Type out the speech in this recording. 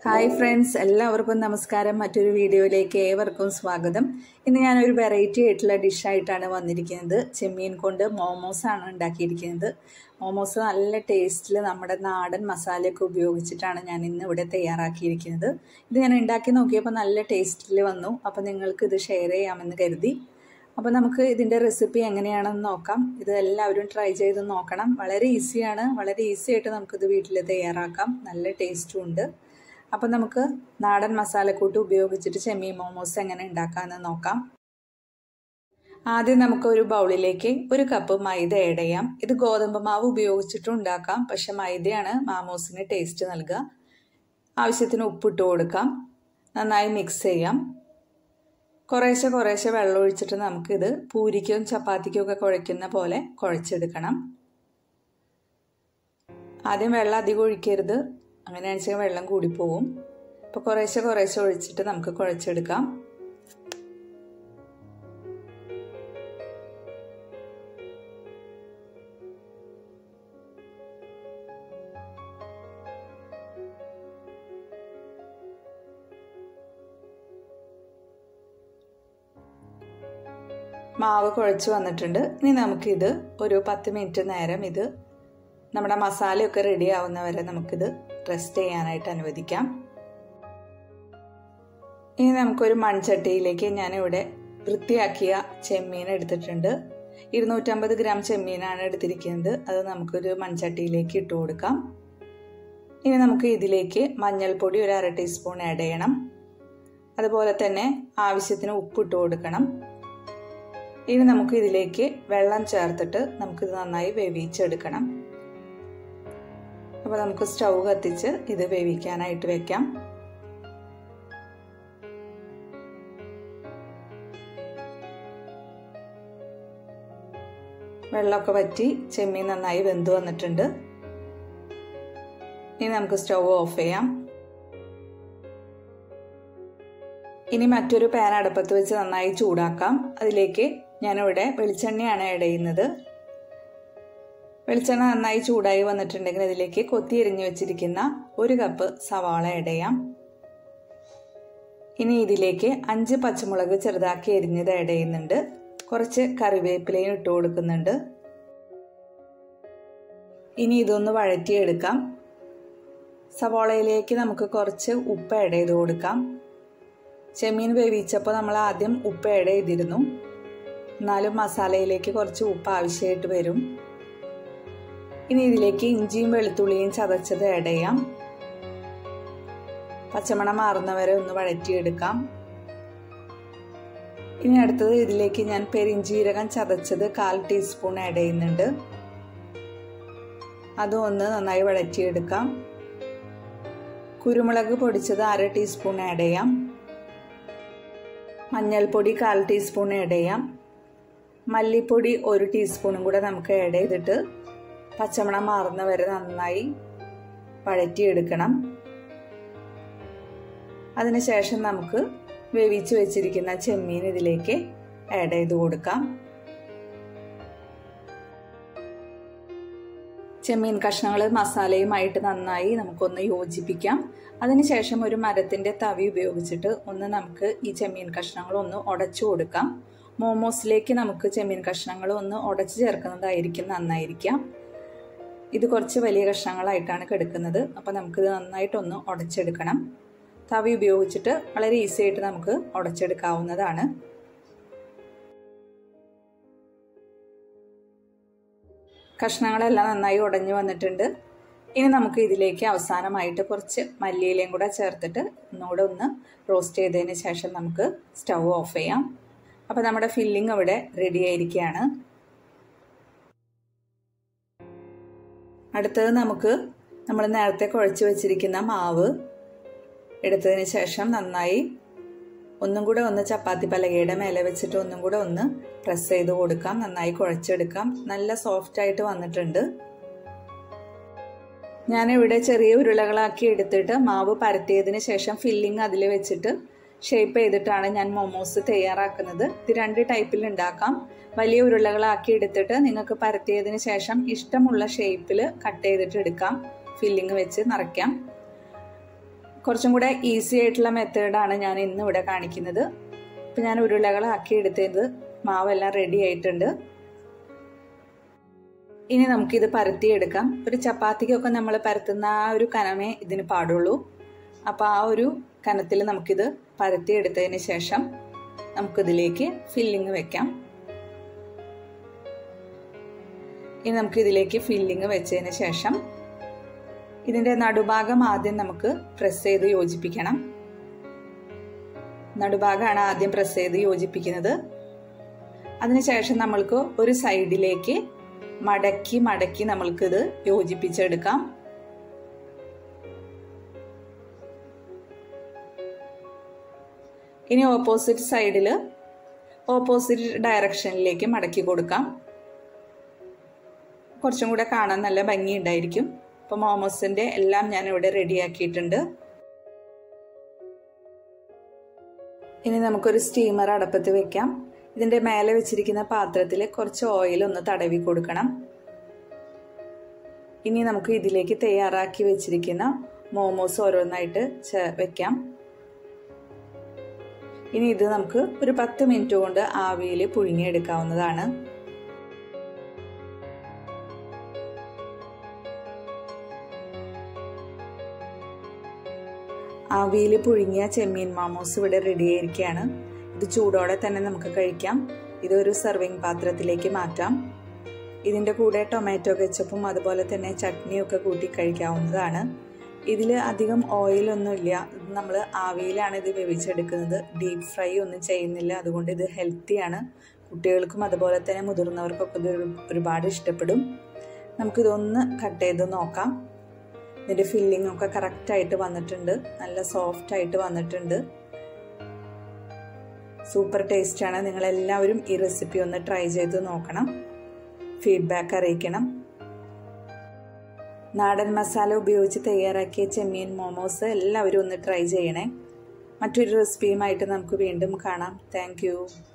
hi friends എല്ലാവർക്കും നമസ്കാരം മറ്റൊരു വീഡിയോയിലേക്ക് ഏവർക്കും സ്വാഗതം ഇന്ന് ഞാനൊരു വെറൈറ്റി ആയിട്ടുള്ള ഡിഷായിട്ടാണ് വന്നിരിക്കുന്നത് ചെമ്മീൻ കൊണ്ട് മോമോസ് ആണ് ഉണ്ടാക്കിയിരിക്കുന്നത് മോമോസ് നല്ല ടേസ്റ്റിൽ നമ്മുടെ നാടൻ മസാലയൊക്കെ ഉപയോഗിച്ചിട്ടാണ് ഞാൻ ഇന്ന് ഇവിടെ തയ്യാറാക്കിയിരിക്കുന്നത് ഇത് ഞാൻ ഉണ്ടാക്കി നോക്കിയപ്പോൾ നല്ല ടേസ്റ്റിൽ വന്നു അപ്പോൾ നിങ്ങൾക്ക് ഇത് ഷെയർ ചെയ്യാമെന്ന് കരുതി അപ്പോൾ നമുക്ക് ഇതിൻ്റെ റെസിപ്പി എങ്ങനെയാണെന്ന് നോക്കാം ഇത് എല്ലാവരും ട്രൈ ചെയ്ത് നോക്കണം വളരെ ഈസിയാണ് വളരെ ഈസി ആയിട്ട് നമുക്കിത് വീട്ടിൽ തയ്യാറാക്കാം നല്ല ടേസ്റ്റും ഉണ്ട് അപ്പോൾ നമുക്ക് നാടൻ മസാലക്കൂട്ട് ഉപയോഗിച്ചിട്ട് ചെമ്മീൻ മോമോസ് എങ്ങനെ ഉണ്ടാക്കാമെന്ന് നോക്കാം ആദ്യം നമുക്ക് ഒരു ബൗളിലേക്ക് ഒരു കപ്പ് മൈദ ആഡ് ചെയ്യാം ഇത് ഗോതമ്പ് മാവ് ഉപയോഗിച്ചിട്ടും ഉണ്ടാക്കാം പക്ഷെ മൈദയാണ് മാമോസിന് ടേസ്റ്റ് നൽകുക ആവശ്യത്തിന് ഉപ്പിട്ട് കൊടുക്കാം നന്നായി മിക്സ് ചെയ്യാം കുറേശ്ശെ കുറേശ്ശെ വെള്ളം ഒഴിച്ചിട്ട് നമുക്കിത് പൂരിക്കും ചപ്പാത്തിക്കും ഒക്കെ കുഴയ്ക്കുന്ന പോലെ കുഴച്ചെടുക്കണം ആദ്യം വെള്ളം അധികം ഒഴിക്കരുത് അങ്ങനെ വെച്ചാൽ വെള്ളം കൂടിപ്പോവും അപ്പോൾ കുറേശ്ശെ കുറേശ്ശെ ഒഴിച്ചിട്ട് നമുക്ക് കുഴച്ചെടുക്കാം മാവ് കുഴച്ച് വന്നിട്ടുണ്ട് ഇനി നമുക്കിത് ഒരു പത്ത് മിനിറ്റ് നേരം ഇത് നമ്മുടെ മസാലയൊക്കെ റെഡി ആവുന്നവരെ നമുക്കിത് റെസ്റ്റ് ചെയ്യാനായിട്ട് അനുവദിക്കാം ഇനി നമുക്കൊരു മൺചട്ടിയിലേക്ക് ഞാനിവിടെ വൃത്തിയാക്കിയ ചെമ്മീൻ എടുത്തിട്ടുണ്ട് ഇരുന്നൂറ്റമ്പത് ഗ്രാം ചെമ്മീനാണ് എടുത്തിരിക്കുന്നത് അത് നമുക്കൊരു മൺചട്ടിയിലേക്ക് ഇട്ട് കൊടുക്കാം ഇനി നമുക്ക് ഇതിലേക്ക് മഞ്ഞൾപ്പൊടി ഒരു അര ടീസ്പൂൺ ആഡ് ചെയ്യണം അതുപോലെ തന്നെ ആവശ്യത്തിന് ഉപ്പിട്ട് കൊടുക്കണം ഇനി നമുക്ക് ഇതിലേക്ക് വെള്ളം ചേർത്തിട്ട് നമുക്കിത് നന്നായി വേവിച്ചെടുക്കണം അപ്പോൾ നമുക്ക് സ്റ്റൗ കത്തിച്ച് ഇത് വേവിക്കാനായിട്ട് വെക്കാം വെള്ളമൊക്കെ വറ്റി ചെമ്മീൻ നന്നായി വെന്ത് വന്നിട്ടുണ്ട് ഇനി നമുക്ക് സ്റ്റൗ ഓഫ് ചെയ്യാം ഇനി മറ്റൊരു പാൻ അടുപ്പത്ത് വെച്ച് നന്നായി ചൂടാക്കാം അതിലേക്ക് ഞാനിവിടെ വെളിച്ചെണ്ണയാണ് ആഡ് ചെയ്യുന്നത് വെളിച്ചെണ്ണ നന്നായി ചൂടായി വന്നിട്ടുണ്ടെങ്കിൽ അതിലേക്ക് കൊത്തി എരിഞ്ഞു വെച്ചിരിക്കുന്ന ഒരു കപ്പ് സവാള ആഡ് ചെയ്യാം ഇനി ഇതിലേക്ക് അഞ്ച് പച്ചമുളക് ചെറുതാക്കി എരിഞ്ഞത് ആഡ് ചെയ്യുന്നുണ്ട് കുറച്ച് കറിവേപ്പിലയും ഇട്ട് കൊടുക്കുന്നുണ്ട് ഇനി ഇതൊന്ന് വഴറ്റിയെടുക്കാം സവാളയിലേക്ക് നമുക്ക് കുറച്ച് ഉപ്പ് ആഡ് ചെയ്ത് കൊടുക്കാം ചെമ്മീൻ വേവിച്ചപ്പോൾ നമ്മൾ ആദ്യം ഉപ്പ് ആഡ് ചെയ്തിരുന്നു എന്നാലും മസാലയിലേക്ക് കുറച്ച് ഉപ്പ് ആവശ്യമായിട്ട് വരും ഇനി ഇതിലേക്ക് ഇഞ്ചിയും വെളുത്തുള്ളിയും ചതച്ചത് ആഡ് ചെയ്യാം പച്ചമണം മാറുന്നവരെ ഒന്ന് വഴറ്റിയെടുക്കാം ഇനി അടുത്തത് ഇതിലേക്ക് ഞാൻ പെരിഞ്ചീരകം ചതച്ചത് കാൽ ടീസ്പൂൺ ആഡ് ചെയ്യുന്നുണ്ട് അതും ഒന്ന് നന്നായി വഴറ്റിയെടുക്കാം കുരുമുളക് പൊടിച്ചത് അര ടീസ്പൂൺ ആഡ് ചെയ്യാം മഞ്ഞൾപ്പൊടി കാൽ ടീസ്പൂൺ ആഡ് ചെയ്യാം മല്ലിപ്പൊടി ഒരു ടീസ്പൂണും കൂടെ നമുക്ക് ആഡ് ചെയ്തിട്ട് പച്ചമണം മാറുന്ന വരെ നന്നായി വഴറ്റിയെടുക്കണം അതിനുശേഷം നമുക്ക് വേവിച്ച് വെച്ചിരിക്കുന്ന ചെമ്മീൻ ഇതിലേക്ക് ആഡ് ചെയ്ത് കൊടുക്കാം ചെമ്മീൻ കഷ്ണങ്ങൾ മസാലയുമായിട്ട് നന്നായി നമുക്കൊന്ന് യോജിപ്പിക്കാം അതിനുശേഷം ഒരു മരത്തിൻ്റെ തവി ഉപയോഗിച്ചിട്ട് ഒന്ന് നമുക്ക് ഈ ചെമ്മീൻ കഷ്ണങ്ങൾ ഒന്ന് ഉടച്ചു കൊടുക്കാം മോമോസിലേക്ക് നമുക്ക് ചെമ്മീൻ കഷ്ണങ്ങൾ ഒന്ന് ഉടച്ചു ചേർക്കുന്നതായിരിക്കും നന്നായിരിക്കാം ഇത് കുറച്ച് വലിയ കഷ്ണങ്ങളായിട്ടാണ് കിടക്കുന്നത് അപ്പോൾ നമുക്കിത് നന്നായിട്ടൊന്ന് ഉടച്ചെടുക്കണം തവി ഉപയോഗിച്ചിട്ട് വളരെ ഈസി ആയിട്ട് നമുക്ക് ഉടച്ചെടുക്കാവുന്നതാണ് കഷ്ണങ്ങളെല്ലാം നന്നായി ഉടഞ്ഞു വന്നിട്ടുണ്ട് ഇനി നമുക്ക് ഇതിലേക്ക് അവസാനമായിട്ട് കുറച്ച് മല്ലിയിലയും കൂടെ ചേർത്തിട്ട് ഒന്നുകൂടെ ഒന്ന് റോസ്റ്റ് ചെയ്തതിന് ശേഷം നമുക്ക് സ്റ്റൗ ഓഫ് ചെയ്യാം അപ്പോൾ നമ്മുടെ ഫില്ലിംഗ് അവിടെ റെഡി ആയിരിക്കുകയാണ് അടുത്തത് നമുക്ക് നമ്മൾ നേരത്തെ കുഴച്ച് വെച്ചിരിക്കുന്ന മാവ് എടുത്തതിന് ശേഷം നന്നായി ഒന്നും കൂടെ ഒന്ന് ചപ്പാത്തി പലകയുടെ മേലെ വെച്ചിട്ട് ഒന്നും കൂടെ ഒന്ന് പ്രസ് ചെയ്ത് കൊടുക്കാം നന്നായി കുഴച്ചെടുക്കാം നല്ല സോഫ്റ്റ് ആയിട്ട് വന്നിട്ടുണ്ട് ഞാനിവിടെ ചെറിയ ഉരുളകളാക്കി എടുത്തിട്ട് മാവ് പരത്തിയതിന് ശേഷം ഫില്ലിംഗ് അതിൽ വെച്ചിട്ട് ഷേപ്പ് ചെയ്തിട്ടാണ് ഞാൻ മോമോസ് തയ്യാറാക്കുന്നത് ഇത് രണ്ട് ടൈപ്പിൽ ഉണ്ടാക്കാം വലിയ ഉരുളകളാക്കി എടുത്തിട്ട് നിങ്ങൾക്ക് പരത്തിയതിന് ശേഷം ഇഷ്ടമുള്ള ഷേപ്പിൽ കട്ട് ചെയ്തിട്ട് എടുക്കാം ഫില്ലിംഗ് വെച്ച് നിറയ്ക്കാം കുറച്ചും കൂടെ ഈസി ആയിട്ടുള്ള മെത്തേഡാണ് ഞാൻ ഇന്ന് ഇവിടെ കാണിക്കുന്നത് ഇപ്പം ഞാൻ ഉരുളകളാക്കി എടുത്തത് മാവെല്ലാം റെഡി ആയിട്ടുണ്ട് ഇനി നമുക്കിത് പരത്തിയെടുക്കാം ഒരു ചപ്പാത്തിക്കൊക്കെ നമ്മൾ പരത്തുന്ന ആ ഒരു കനമേ ഇതിന് പാടുള്ളൂ അപ്പോൾ ആ ഒരു കനത്തിൽ നമുക്കിത് പരത്തിയെടുത്തതിന് ശേഷം നമുക്കിതിലേക്ക് ഫില്ലിങ് വെക്കാം ഇനി നമുക്ക് ഇതിലേക്ക് ഫില്ലിങ് വെച്ചതിന് ശേഷം ഇതിൻ്റെ നടുഭാഗം ആദ്യം നമുക്ക് പ്രസ് ചെയ്ത് യോജിപ്പിക്കണം നടുഭാഗമാണ് ആദ്യം പ്രസ് ചെയ്ത് യോജിപ്പിക്കുന്നത് അതിനുശേഷം നമ്മൾക്ക് ഒരു സൈഡിലേക്ക് മടക്കി മടക്കി നമ്മൾക്കിത് യോജിപ്പിച്ചെടുക്കാം ഇനി ഓപ്പോസിറ്റ് സൈഡിൽ ഓപ്പോസിറ്റ് ഡയറക്ഷനിലേക്ക് മടക്കി കൊടുക്കാം കുറച്ചും കൂടെ കാണാൻ നല്ല ഭംഗി ഉണ്ടായിരിക്കും അപ്പോൾ മോമോസിൻ്റെ എല്ലാം ഞാൻ ഇവിടെ റെഡിയാക്കിയിട്ടുണ്ട് ഇനി നമുക്കൊരു സ്റ്റീമർ അടപ്പത്ത് വെക്കാം ഇതിൻ്റെ മേലെ വെച്ചിരിക്കുന്ന പാത്രത്തിൽ കുറച്ച് ഓയിൽ ഒന്ന് തടവി കൊടുക്കണം ഇനി നമുക്ക് ഇതിലേക്ക് തയ്യാറാക്കി വെച്ചിരിക്കുന്ന മോമോസ് ഓരോന്നായിട്ട് വെക്കാം ഇനി ഇത് നമുക്ക് ഒരു പത്ത് മിനിറ്റ് കൊണ്ട് ആവിയിൽ പുഴുങ്ങിയെടുക്കാവുന്നതാണ് ആവിയിൽ പുഴുങ്ങിയ ചെമ്മീൻ മാമോസ് ഇവിടെ റെഡി ആയിരിക്കുകയാണ് ഇത് ചൂടോടെ തന്നെ നമുക്ക് കഴിക്കാം ഇതൊരു സെർവിങ് പാത്രത്തിലേക്ക് മാറ്റാം ഇതിൻ്റെ കൂടെ ടൊമാറ്റോ കെച്ചപ്പും അതുപോലെ തന്നെ ചട്നിയൊക്കെ കൂട്ടി കഴിക്കാവുന്നതാണ് ഇതിൽ അധികം ഓയിലൊന്നുമില്ല നമ്മൾ ആവിയിലാണ് ഇത് വേവിച്ചെടുക്കുന്നത് ഡീപ്പ് ഫ്രൈ ഒന്നും ചെയ്യുന്നില്ല അതുകൊണ്ട് ഇത് ഹെൽത്തിയാണ് കുട്ടികൾക്കും അതുപോലെ തന്നെ മുതിർന്നവർക്കൊക്കെ ഇത് ഒരുപാട് ഇഷ്ടപ്പെടും നമുക്കിതൊന്ന് കട്ട് ചെയ്ത് നോക്കാം ഇതിൻ്റെ ഫില്ലിംഗ് ഒക്കെ കറക്റ്റായിട്ട് വന്നിട്ടുണ്ട് നല്ല സോഫ്റ്റ് ആയിട്ട് വന്നിട്ടുണ്ട് സൂപ്പർ ടേസ്റ്റാണ് നിങ്ങളെല്ലാവരും ഈ റെസിപ്പി ഒന്ന് ട്രൈ ചെയ്ത് നോക്കണം ഫീഡ്ബാക്ക് അറിയിക്കണം നാടൻ മസാല ഉപയോഗിച്ച് തയ്യാറാക്കിയ ചെമ്മീൻ മോമോസ് എല്ലാവരും ഒന്ന് ട്രൈ ചെയ്യണേ മറ്റൊരു റെസിപ്പിയുമായിട്ട് നമുക്ക് വീണ്ടും കാണാം താങ്ക്